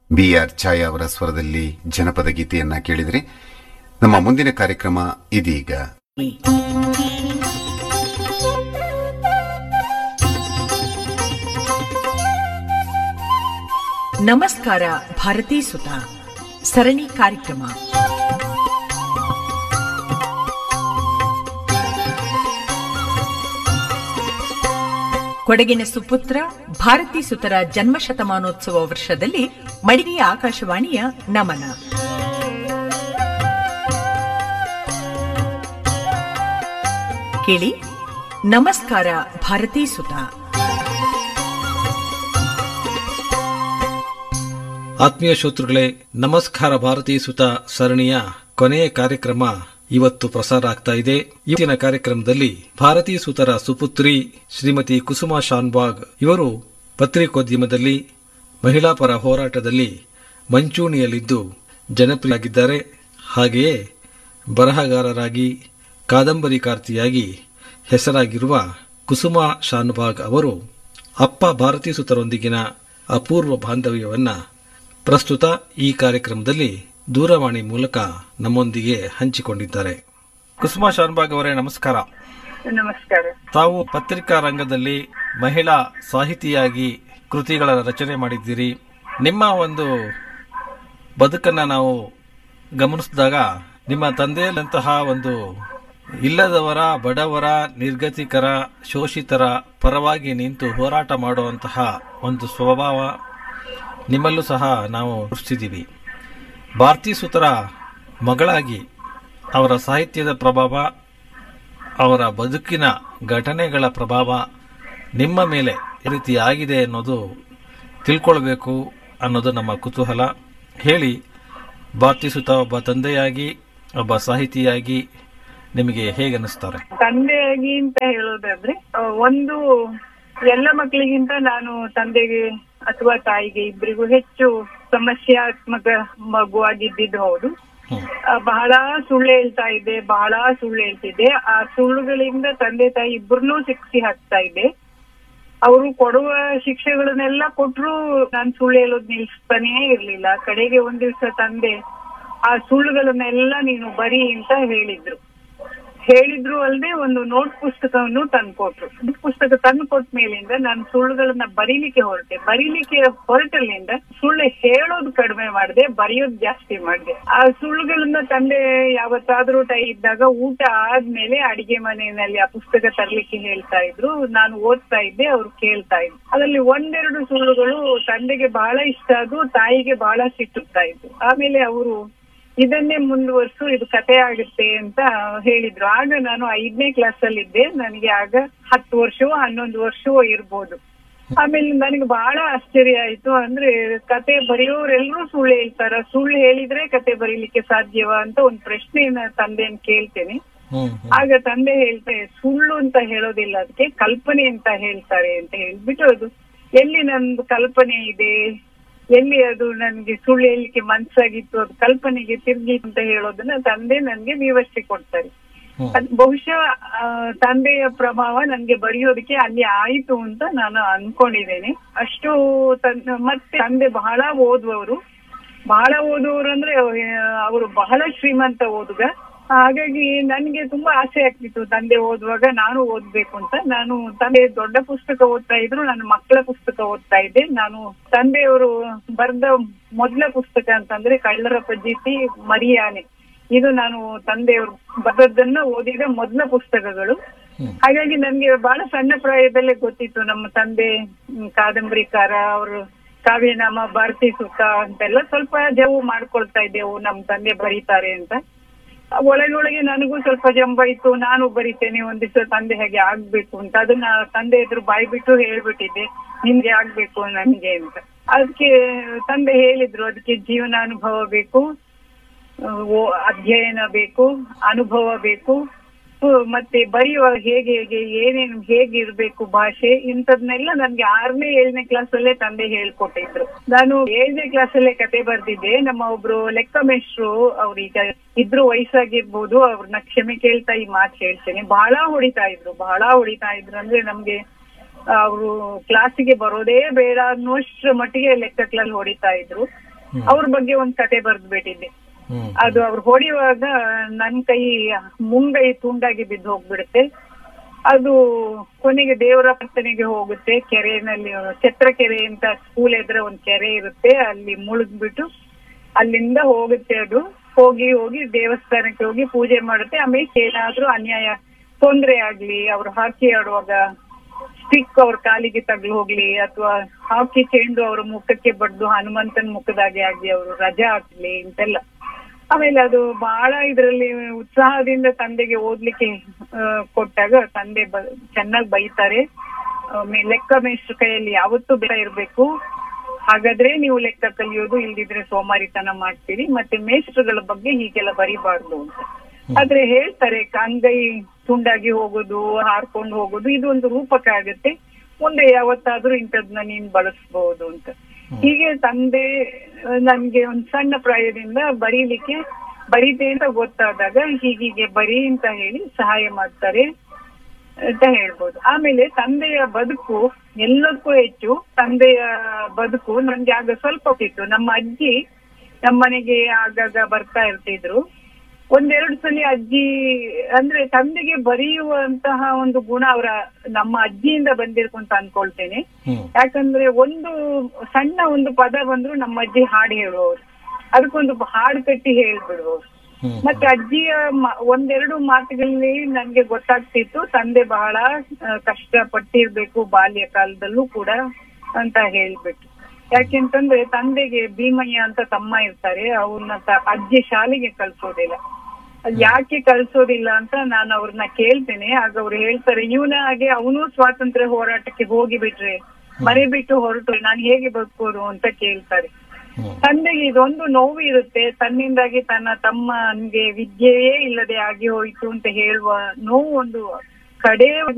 B R ಛಾಯಾ ಅವರ ಸ್ವರದಲ್ಲಿ ಜನಪದ ಗೀತೆಯನ್ನ ಕೇಳಿದ್ರಿ ನಮ್ಮ ಮುಂದಿನ ಕಾರ್ಯಕ್ರಮ ಇದೀಗ ನಮಸ್ಕಾರ ಭಾರತೀ ಸುತ ಸರಣಿ ಕಾರ್ಯಕ್ರಮ ಕೊಡಗಿನ ಸುಪುತ್ರ ಭಾರತೀ ಸುತರ ಜನ್ಮ ಶತಮಾನೋತ್ಸವ ವರ್ಷದಲ್ಲಿ ಮಡಿಗೆಯ ಆಕಾಶವಾಣಿಯ ನಮನ ಕೇಳಿ ನಮಸ್ಕಾರ ಭಾರತೀ ಸುತ ಆತ್ಮೀಯ ಶ್ರೋತೃಗಳೇ ನಮಸ್ಕಾರ ಭಾರತೀಯ ಸುತ ಸರಣಿಯ ಕೊನೆಯ ಕಾರ್ಯಕ್ರಮ ಇವತ್ತು ಪ್ರಸಾರ ಆಗ್ತಾ ಇದೆ ಇವತ್ತಿನ ಕಾರ್ಯಕ್ರಮದಲ್ಲಿ ಭಾರತೀಯ ಸುತರ ಸುಪುತ್ರಿ ಶ್ರೀಮತಿ ಕುಸುಮಾ ಶಾನ್ಬಾಗ್ ಇವರು ಪತ್ರಿಕೋದ್ಯಮದಲ್ಲಿ ಮಹಿಳಾ ಪರ ಹೋರಾಟದಲ್ಲಿ ಮಂಚೂಣಿಯಲ್ಲಿದ್ದು ಜನಪ್ರಿಯರಾಗಿದ್ದಾರೆ ಹಾಗೆಯೇ ಬರಹಗಾರರಾಗಿ ಕಾದಂಬರಿಕಾರ್ತಿಯಾಗಿ ಹೆಸರಾಗಿರುವ ಕುಸುಮಾ ಶಾನ್ಬಾಗ್ ಅವರು ಅಪ್ಪ ಭಾರತೀಯ ಸುತರೊಂದಿಗಿನ ಅಪೂರ್ವ ಬಾಂಧವ್ಯವನ್ನ ಪ್ರಸ್ತುತ ಈ ಕಾರ್ಯಕ್ರಮದಲ್ಲಿ ದೂರವಾಣಿ ಮೂಲಕ ನಮ್ಮೊಂದಿಗೆ ಹಂಚಿಕೊಂಡಿದ್ದಾರೆ ಕುಸುಮಾ ಶಾನ್ಬಾಗ್ ಅವರೇ ನಮಸ್ಕಾರ ನಮಸ್ಕಾರ ತಾವು ಪತ್ರಿಕಾ ರಂಗದಲ್ಲಿ ಮಹಿಳಾ ಸಾಹಿತಿಯಾಗಿ ಕೃತಿಗಳ ರಚನೆ ಮಾಡಿದ್ದೀರಿ ನಿಮ್ಮ ಒಂದು ಬದುಕನ್ನ ನಾವು ಗಮನಿಸಿದಾಗ ನಿಮ್ಮ ತಂದೆಯಲ್ಲಂತಹ ಒಂದು ಇಲ್ಲದವರ ಬಡವರ ನಿರ್ಗತಿಕರ ಶೋಷಿತರ ಪರವಾಗಿ ನಿಂತು ಹೋರಾಟ ಮಾಡುವಂತಹ ಒಂದು ಸ್ವಭಾವ ನಿಮ್ಮಲ್ಲೂ ಸಹ ನಾವು ಗುರುತಿಸಿದ್ದೀವಿ ಭಾರತೀ ಸುತರ ಮಗಳಾಗಿ ಅವರ ಸಾಹಿತ್ಯದ ಪ್ರಭಾವ ಅವರ ಬದುಕಿನ ಘಟನೆಗಳ ಪ್ರಭಾವ ನಿಮ್ಮ ಮೇಲೆ ಈ ರೀತಿ ಆಗಿದೆ ಅನ್ನೋದು ತಿಳ್ಕೊಳ್ಬೇಕು ಅನ್ನೋದು ನಮ್ಮ ಕುತೂಹಲ ಹೇಳಿ ಭಾರತೀ ಸುತ ಒಬ್ಬ ತಂದೆಯಾಗಿ ಒಬ್ಬ ಸಾಹಿತಿಯಾಗಿ ನಿಮಗೆ ಹೇಗೆ ಅನ್ನಿಸ್ತಾರೆ ತಂದೆಯಾಗಿ ಅಂತ ಹೇಳೋದಾದ್ರೆ ಆ, ಒಂದು ಎಲ್ಲ ಮಕ್ಕಳಿಗಿಂತ ನಾನು ತಂದೆಗೆ ಅಥವಾ ತಾಯಿಗೆ ಇಬ್ಬರಿಗೂ ಹೆಚ್ಚು ಸಮಸ್ಯಾತ್ಮಕ ಮಗುವಾಗಿದ್ದಿದ್ದು ಹೌದು ಹ್ಮ್ ಆ, ಬಹಳ ಸುಳ್ಳು ಹೇಳ್ತಾ ಇದ್ದೆ ಬಹಳ ಸುಳ್ಳು ಹೇಳ್ತಿದ್ದೆ ಆ ಸುಳ್ಳುಗಳಿಂದ ತಂದೆ ತಾಯಿ ಇಬ್ಬರನ್ನೂ ಶಿಕ್ಷೆ ಹಾಕ್ತಾ ಇದ್ದೆ ಅವರು ಕೊಡುವ ಶಿಕ್ಷೆಗಳನ್ನೆಲ್ಲ ಕೊಟ್ರು ನಾನು ಸುಳ್ಳು ಹೇಳೋದ್ ನಿಲ್ಸ್ತಾನೇ ಇರ್ಲಿಲ್ಲ ಕಡೆಗೆ ಒಂದ್ ದಿವಸ ತಂದೆ ಆ ಸುಳ್ಳುಗಳನ್ನೆಲ್ಲ ನೀನು ಬರಿ ಅಂತ ಹೇಳಿದ್ರು ಹೇಳಿದ್ರು ಅಲ್ಲದೆ ಒಂದು ನೋಟ್ ಪುಸ್ತಕವನ್ನು ತಂದ್ಕೊಟ್ರು ನೋಟ್ ಪುಸ್ತಕ ತಂದು ಕೊಟ್ಟ ಮೇಲಿಂದ ನಾನು ಸುಳ್ಳುಗಳನ್ನ ಬರೀಲಿಕ್ಕೆ ಹೊರಟೆ ಬರೀಲಿಕ್ಕೆ ಹೊರಟಲ್ಲಿಂದ ಸುಳ್ಳು ಹೇಳೋದು ಕಡಿಮೆ ಮಾಡಿದೆ ಬರೆಯೋದು ಜಾಸ್ತಿ ಮಾಡಿದೆ ಆ ಸುಳ್ಳುಗಳನ್ನ ತಂದೆ ಯಾವತ್ತಾದ್ರೂ ಟೈ ಇದ್ದಾಗ ಊಟ ಆದ್ಮೇಲೆ ಅಡಿಗೆ ಮನೆಯಲ್ಲಿ ಆ ಪುಸ್ತಕ ತರ್ಲಿಕ್ಕೆ ಹೇಳ್ತಾ ಇದ್ರು ನಾನು ಓದ್ತಾ ಇದ್ದೆ ಅವ್ರು ಕೇಳ್ತಾ ಇದ್ರು ಅದರಲ್ಲಿ ಒಂದೆರಡು ಸುಳ್ಳುಗಳು ತಂದೆಗೆ ಬಹಳ ಇಷ್ಟ ಅದು ತಾಯಿಗೆ ಬಹಳ ಸಿಟ್ಟುತ್ತಾ ಇತ್ತು ಆಮೇಲೆ ಅವರು ಇದನ್ನೇ ಮುಂದುವರ್ಸು ಇದು ಕತೆ ಆಗುತ್ತೆ ಅಂತ ಹೇಳಿದ್ರು ಆಗ ನಾನು ಐದನೇ ಕ್ಲಾಸ್ ಅಲ್ಲಿ ಇದ್ದೆ ನನಗೆ ಆಗ ಹತ್ತು ವರ್ಷವೋ ಹನ್ನೊಂದು ವರ್ಷವೋ ಇರ್ಬೋದು ಆಮೇಲೆ ನನಗೆ ಬಹಳ ಆಶ್ಚರ್ಯ ಆಯ್ತು ಅಂದ್ರೆ ಕತೆ ಬರೆಯೋರೆಲ್ಲರೂ ಸುಳ್ಳು ಹೇಳ್ತಾರ ಸುಳ್ಳು ಹೇಳಿದ್ರೆ ಕತೆ ಬರೀಲಿಕ್ಕೆ ಸಾಧ್ಯವಾ ಅಂತ ಒಂದು ಪ್ರಶ್ನೆಯನ್ನ ತಂದೆಯನ್ನು ಕೇಳ್ತೇನೆ ಹ್ಮ್ ಆಗ ತಂದೆ ಹೇಳ್ತಾರೆ ಸುಳ್ಳು ಅಂತ ಹೇಳೋದಿಲ್ಲ ಅದಕ್ಕೆ ಕಲ್ಪನೆ ಅಂತ ಹೇಳ್ತಾರೆ ಅಂತ ಹೇಳ್ಬಿಟ್ಟು ಅದು ಎಲ್ಲಿ ನಂದು ಕಲ್ಪನೆ ಇದೆ ಎಲ್ಲಿ ಅದು ನನ್ಗೆ ಸುಳ್ಳು ಹೇಳಲಿಕ್ಕೆ ಮನ್ಸಾಗಿತ್ತು ಅದು ಕಲ್ಪನೆಗೆ ತಿರ್ಗಿ ಅಂತ ಹೇಳೋದನ್ನ ತಂದೆ ನನ್ಗೆ ವಿವರಿಸಿ ಕೊಡ್ತಾರೆ ಹ್ಮ್ ಅದ್ ಬಹುಶಃ ಆ, ತಂದೆಯ ಪ್ರಭಾವ ನನ್ಗೆ ಬರೆಯೋದಕ್ಕೆ ಅಲ್ಲಿ ಆಯ್ತು ಅಂತ ನಾನು ಅನ್ಕೊಂಡಿದ್ದೇನೆ ಅಷ್ಟು ತನ್- ಮತ್ತೆ ತಂದೆ ಬಹಳ ಓದುವವರು ಬಹಳ ಓದುವವರು ಅಂದ್ರೆ ಅವರು ಬಹಳ ಶ್ರೀಮಂತ ಓದುಗ ಹಾಗಾಗಿ ನನ್ಗೆ ತುಂಬಾ ಆಸೆ ಆಗ್ತಿತ್ತು ತಂದೆ ಓದುವಾಗ ನಾನು ಓದ್ಬೇಕು ಅಂತ ನಾನು ತಂದೆ ದೊಡ್ಡ ಪುಸ್ತಕ ಓದ್ತಾ ಇದ್ರು ನನ್ನ ಮಕ್ಕಳ ಪುಸ್ತಕ ಓದ್ತಾ ಇದ್ದೆ ನಾನು ತಂದೆಯವರು ಬರೆದ ಮೊದಲ ಪುಸ್ತಕ ಅಂತಂದ್ರೆ ಕಳ್ಳರ ಪಜ್ಜಿತಿ ಮರಿಯಾನೆ ಇದು ನಾನು ತಂದೆಯವರು ಬರೆದನ್ನ ಓದಿದ ಮೊದಲ ಪುಸ್ತಕಗಳು ಹ್ಮ್. ಹಾಗಾಗಿ ನನ್ಗೆ ಬಹಳ ಸಣ್ಣ ಪ್ರಾಯದಲ್ಲೇ ಗೊತ್ತಿತ್ತು ನಮ್ಮ ತಂದೆ ಹ್ಮ್, ಕಾದಂಬರಿಕಾರ ಅವರು ಕಾವ್ಯನಾಮ ಭಾರತಿ ಸುಖ ಅಂತೆಲ್ಲ ಸ್ವಲ್ಪ ಜವು ಮಾಡ್ಕೊಳ್ತಾ ಇದ್ದೆವು ನಮ್ಮ ತಂದೆ ಬರೀತಾರೆ ಅಂತ ಒಳಗೊಳಗೆ ನನಗೂ ಸ್ವಲ್ಪ ಜಂಬ ಇತ್ತು ನಾನು ಬರಿತೇನೆ ಒಂದ್ ದಿವಸ ತಂದೆ ಹಾಗೆ ಆಗ್ಬೇಕು ಅಂತ ಅದನ್ನ ತಂದೆ ಎದುರು ಬಾಯಿ ಬಿಟ್ಟು ಹೇಳ್ಬಿಟ್ಟಿದ್ದೆ ನಿಮ್ಗೆ ಆಗ್ಬೇಕು ನನ್ಗೆ ಅಂತ ಅದಕ್ಕೆ ತಂದೆ ಹೇಳಿದ್ರು ಅದಕ್ಕೆ ಜೀವನಾನುಭವ ಬೇಕು ಓ- ಅಧ್ಯಯನ ಬೇಕು ಅನುಭವ ಬೇಕು ಹ್ಮ್, ಮತ್ತೆ ಬರೆಯುವಾಗ ಹೇಗೆ ಹೇಗೆ ಏನೇನು ಹೇಗೆ ಇರ್ಬೇಕು ಭಾಷೆ ಇಂಥದ್ನೆಲ್ಲ ನನ್ಗೆ ಆರನೇ ಏಳನೇ ಕ್ಲಾಸ್ ಅಲ್ಲೇ ತಂದೆ ಹೇಳ್ಕೊಟ್ಟಿದ್ರು ನಾನು ಏಳನೇ ಕ್ಲಾಸ್ ಅಲ್ಲೇ ಕತೆ ಬರ್ದಿದ್ದೆ ನಮ್ಮ ಒಬ್ರು ಲೆಕ್ಕ ಮೇಷ್ಟ್ರು ಅವ್ರೀಗ ಇದ್ರು ವಯಸ್ಸಾಗಿರ್ಬೋದು ಅವ್ರನ್ನ ಕ್ಷಮೆ ಕೇಳ್ತಾ ಈ ಮಾತು ಹೇಳ್ತೇನೆ ಬಹಳ ಹೊಡಿತಾ ಇದ್ರು ಬಹಳ ಹೊಡಿತಾ ಇದ್ರು ಅಂದ್ರೆ ನಮ್ಗೆ ಅವರು ಕ್ಲಾಸಿಗೆ ಬರೋದೇ ಬೇಡ ಅನ್ನುವಷ್ಟರ ಮಟ್ಟಿಗೆ ಲೆಕ್ಕ ಕ್ಲಾಸ್ ಹೊಡಿತಾ ಇದ್ರು ಅವ್ರ ಬಗ್ಗೆ ಒಂದ್ ಕತೆ ಬರ್ದ್ಬಿಟ್ಟಿದ್ದೆ ಹ್ಮ್ ಅದು ಅವ್ರು ಹೊಡೆಯುವಾಗ ನನ್ ಕೈ ಮುಂಗೈ ತುಂಡಾಗಿ ಬಿದ್ದು ಹೋಗ್ಬಿಡುತ್ತೆ ಅದು ಕೊನೆಗೆ ದೇವರ ಪ್ರಾರ್ಥನೆಗೆ ಹೋಗುತ್ತೆ ಕೆರೆನಲ್ಲಿ ಛತ್ರಕೆರೆ ಅಂತ ಸ್ಕೂಲ್ ಎದುರ ಒಂದ್ ಕೆರೆ ಇರುತ್ತೆ ಅಲ್ಲಿ ಮುಳುಗ್ಬಿಟ್ಟು ಅಲ್ಲಿಂದ ಹೋಗುತ್ತೆ ಅದು ಹೋಗಿ ಹೋಗಿ ದೇವಸ್ಥಾನಕ್ಕೆ ಹೋಗಿ ಪೂಜೆ ಮಾಡುತ್ತೆ ಆಮೇಲೆ ಏನಾದ್ರೂ ಅನ್ಯಾಯ ತೊಂದ್ರೆ ಆಗ್ಲಿ ಅವ್ರು ಹಾಕಿ ಆಡುವಾಗ ಸ್ಟಿಕ್ ಅವ್ರ ಕಾಲಿಗೆ ತಗ್ಲು ಹೋಗ್ಲಿ ಅಥವಾ ಹಾಕಿ ಚೆಂಡು ಅವ್ರ ಮುಖಕ್ಕೆ ಬಡ್ದು ಹನುಮಂತನ ಮುಖದಾಗೆ ಆಗ್ಲಿ ಅವರು ರಜಾ ಹಾಕ್ಲಿ ಇಂತೆಲ್ಲ ಆಮೇಲೆ ಅದು ಬಹಳ ಇದ್ರಲ್ಲಿ ಉತ್ಸಾಹದಿಂದ ತಂದೆಗೆ ಓದ್ಲಿಕ್ಕೆ ಆ, ಕೊಟ್ಟಾಗ ತಂದೆ ಬ- ಚೆನ್ನಾಗ್ ಬೈತಾರೆ ಆಮೇಲೆ ಲೆಕ್ಕ ಮೇಷ್ಟ್ರ ಕೈಯಲ್ಲಿ ಯಾವತ್ತೂ ಬೇಡ ಇರ್ಬೇಕು ಹಾಗಾದ್ರೆ ನೀವು ಲೆಕ್ಕ ಕಲಿಯೋದು ಇಲ್ದಿದ್ರೆ ಸೋಮಾರಿತನ ಮಾಡ್ತೀರಿ ಮತ್ತೆ ಮೇಷ್ಟ್ರುಗಳ ಬಗ್ಗೆ ಹೀಗೆಲ್ಲ ಬರಿಬಾರ್ದು ಅಂತ ಆದ್ರೆ ಹೇಳ್ತಾರೆ ಅಂಗೈ ತುಂಡಾಗಿ ಹೋಗೋದು ಹಾರ್ಕೊಂಡು ಹೋಗೋದು ಇದು ಒಂದು ರೂಪಕ ಆಗುತ್ತೆ ಮುಂದೆ ಯಾವತ್ತಾದ್ರೂ ಇಂಥದ್ನ ನೀನ್ ಬಳಸ್ಬಹುದು ಅಂತ ಹೀಗೆ ತಂದೆ ಆ, ನನ್ಗೆ ಒಂದ್ ಸಣ್ಣ ಪ್ರಾಯದಿಂದ ಬರೀಲಿಕ್ಕೆ ಬರೀತೆ ಅಂತ ಗೊತ್ತಾದಾಗ ಹೀಗೀಗೆ ಬರೀ ಅಂತ ಹೇಳಿ ಸಹಾಯ ಮಾಡ್ತಾರೆ ಅಂತ ಹೇಳ್ಬೋದು ಆಮೇಲೆ ತಂದೆಯ ಬದುಕು ಎಲ್ಲದಕ್ಕೂ ಹೆಚ್ಚು ತಂದೆಯ ಬದುಕು ನನ್ಗೆ ಆಗ ಸ್ವಲ್ಪ ಗೊತ್ತಿತ್ತು ನಮ್ಮ ಅಜ್ಜಿ ನಮ್ಮನೆಗೆ ಆಗಾಗ ಬರ್ತಾ ಇರ್ತಿದ್ರು ಒಂದೆರಡು ಸಲ ಅಜ್ಜಿ ಅಂದ್ರೆ ತಂದೆಗೆ ಬರೆಯುವಂತಹ ಒಂದು ಗುಣ ಅವರ ನಮ್ಮ ಅಜ್ಜಿಯಿಂದ ಬಂದಿರ್ಕೊಂತ ಅನ್ಕೊಳ್ತೇನೆ ಹ್ಮ್ ಯಾಕಂದ್ರೆ ಒಂದು ಸಣ್ಣ ಒಂದು ಪದ ಬಂದ್ರು ನಮ್ಮ ಅಜ್ಜಿ ಹಾಡು ಹೇಳುವವರು ಅದಕ್ಕೊಂದು ಹಾಡು ಕಟ್ಟಿ ಹೇಳ್ಬಿಡುವವರು ಹ್ಮ್ ಮತ್ತೆ ಅಜ್ಜಿಯ ಮ- ಒಂದೆರಡು ಮಾತುಗಳಲ್ಲಿ ನನ್ಗೆ ಗೊತ್ತಾಗ್ತಿತ್ತು ತಂದೆ ಬಹಳ ಆ, ಕಷ್ಟ ಪಟ್ಟಿರ್ಬೇಕು ಬಾಲ್ಯ ಕಾಲದಲ್ಲೂ ಕೂಡ ಅಂತ ಹೇಳ್ಬಿಟ್ಟು ಯಾಕೆಂತಂದ್ರೆ ತಂದೆಗೆ ಭೀಮಯ್ಯ ಅಂತ ತಮ್ಮ ಇರ್ತಾರೆ ಅವ್ರನ್ನ ತ- ಅಜ್ಜಿ ಶಾಲೆಗೆ ಕಳ್ಸೋದಿಲ್ಲ ಅದ್ ಯಾಕೆ ಕಳ್ಸೋದಿಲ್ಲ ಅಂತ ನಾನು ಅವ್ರನ್ನ ಕೇಳ್ತೇನೆ ಆಗ ಅವ್ರು ಹೇಳ್ತಾರೆ ಇವನ ಹಾಗೆ ಅವನು ಸ್ವಾತಂತ್ರ್ಯ ಹೋರಾಟಕ್ಕೆ ಹೋಗಿ ಬಿಟ್ರೆ ಮನೆ ಬಿಟ್ಟು ಹೊರಟು ನಾನು ಹೇಗೆ ಬದುಕೋದು ಅಂತ ಕೇಳ್ತಾರೆ ಹ್ಮ್ ತಂದೆಗೆ ಇದೊಂದು ನೋವು ಇರುತ್ತೆ ತನ್ನಿಂದಾಗಿ ತನ್ನ ತಮ್ಮನಿಗೆ ವಿದ್ಯೆಯೇ ಇಲ್ಲದೆ ಆಗಿ ಹೋಯಿತು ಅಂತ ಹೇಳುವ ನೋವು ಒಂದು ಕಡೆ